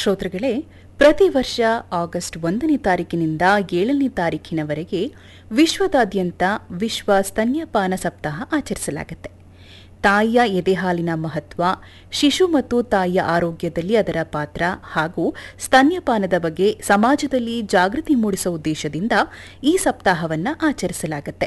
ಶ್ರೋತೃಗಳೇ ಪ್ರತಿ ವರ್ಷ ಆಗಸ್ಟ್ ಒಂದನೇ ತಾರೀಕಿನಿಂದ ಏಳನೇ ತಾರೀಕಿನವರೆಗೆ ವಿಶ್ವದಾದ್ಯಂತ ವಿಶ್ವ ಸ್ತನ್ಯಪಾನ ಸಪ್ತಾಹ ಆಚರಿಸಲಾಗುತ್ತೆ ತಾಯಿಯ ಎದೆಹಾಲಿನ ಮಹತ್ವ ಶಿಶು ಮತ್ತು ತಾಯಿಯ ಆರೋಗ್ಯದಲ್ಲಿ ಅದರ ಪಾತ್ರ ಹಾಗೂ ಸ್ತನ್ಯಪಾನದ ಬಗ್ಗೆ ಸಮಾಜದಲ್ಲಿ ಜಾಗೃತಿ ಮೂಡಿಸುವ ಉದ್ದೇಶದಿಂದ ಈ ಸಪ್ತಾಹವನ್ನು ಆಚರಿಸಲಾಗುತ್ತೆ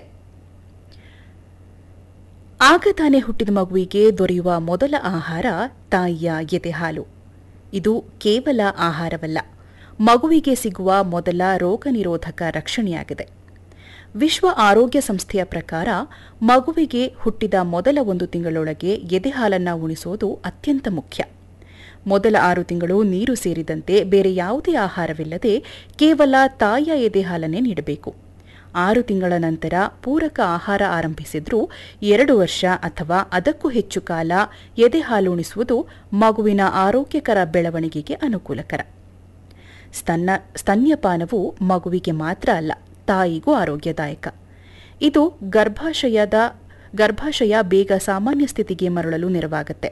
ಆಗ ತಾನೇ ಹುಟ್ಟಿದ ಮಗುವಿಗೆ ದೊರೆಯುವ ಮೊದಲ ಆಹಾರ ತಾಯಿಯ ಎದೆಹಾಲು ಇದು ಕೇವಲ ಆಹಾರವಲ್ಲ ಮಗುವಿಗೆ ಸಿಗುವ ಮೊದಲ ರೋಗ ನಿರೋಧಕ ರಕ್ಷಣೆಯಾಗಿದೆ ವಿಶ್ವ ಆರೋಗ್ಯ ಸಂಸ್ಥೆಯ ಪ್ರಕಾರ ಮಗುವಿಗೆ ಹುಟ್ಟಿದ ಮೊದಲ ಒಂದು ತಿಂಗಳೊಳಗೆ ಎದೆಹಾಲನ್ನು ಉಣಿಸೋದು ಅತ್ಯಂತ ಮುಖ್ಯ ಮೊದಲ ಆರು ತಿಂಗಳು ನೀರು ಸೇರಿದಂತೆ ಬೇರೆ ಯಾವುದೇ ಆಹಾರವಿಲ್ಲದೆ ಕೇವಲ ತಾಯಿಯ ಎದೆಹಾಲನ್ನೇ ನೀಡಬೇಕು ಆರು ತಿಂಗಳ ನಂತರ ಪೂರಕ ಆಹಾರ ಆರಂಭಿಸಿದ್ರೂ ಎರಡು ವರ್ಷ ಅಥವಾ ಅದಕ್ಕೂ ಹೆಚ್ಚು ಕಾಲ ಎದೆಹಾಲು ಉಣಿಸುವುದು ಮಗುವಿನ ಆರೋಗ್ಯಕರ ಬೆಳವಣಿಗೆಗೆ ಅನುಕೂಲಕರ ಸ್ತನ್ನ ಸ್ತನ್ಯಪಾನವು ಮಗುವಿಗೆ ಮಾತ್ರ ಅಲ್ಲ ತಾಯಿಗೂ ಆರೋಗ್ಯದಾಯಕ ಇದು ಗರ್ಭಾಶಯದ ಗರ್ಭಾಶಯ ಬೇಗ ಸಾಮಾನ್ಯ ಸ್ಥಿತಿಗೆ ಮರಳಲು ನೆರವಾಗುತ್ತೆ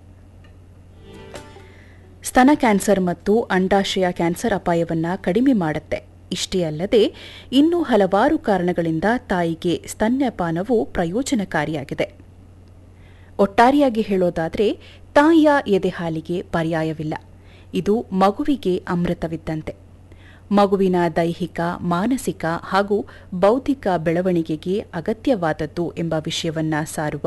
ಸ್ತನ ಕ್ಯಾನ್ಸರ್ ಮತ್ತು ಅಂಡಾಶಯ ಕ್ಯಾನ್ಸರ್ ಅಪಾಯವನ್ನು ಕಡಿಮೆ ಮಾಡುತ್ತೆ ಇಷ್ಟೇ ಅಲ್ಲದೆ ಇನ್ನೂ ಹಲವಾರು ಕಾರಣಗಳಿಂದ ತಾಯಿಗೆ ಸ್ತನ್ಯಪಾನವು ಪ್ರಯೋಜನಕಾರಿಯಾಗಿದೆ ಒಟ್ಟಾರೆಯಾಗಿ ಹೇಳೋದಾದರೆ ತಾಯಿಯ ಎದೆಹಾಲಿಗೆ ಪರ್ಯಾಯವಿಲ್ಲ ಇದು ಮಗುವಿಗೆ ಅಮೃತವಿದ್ದಂತೆ ಮಗುವಿನ ದೈಹಿಕ ಮಾನಸಿಕ ಹಾಗೂ ಬೌದ್ಧಿಕ ಬೆಳವಣಿಗೆಗೆ ಅಗತ್ಯವಾದದ್ದು ಎಂಬ ವಿಷಯವನ್ನ ಸಾರುವ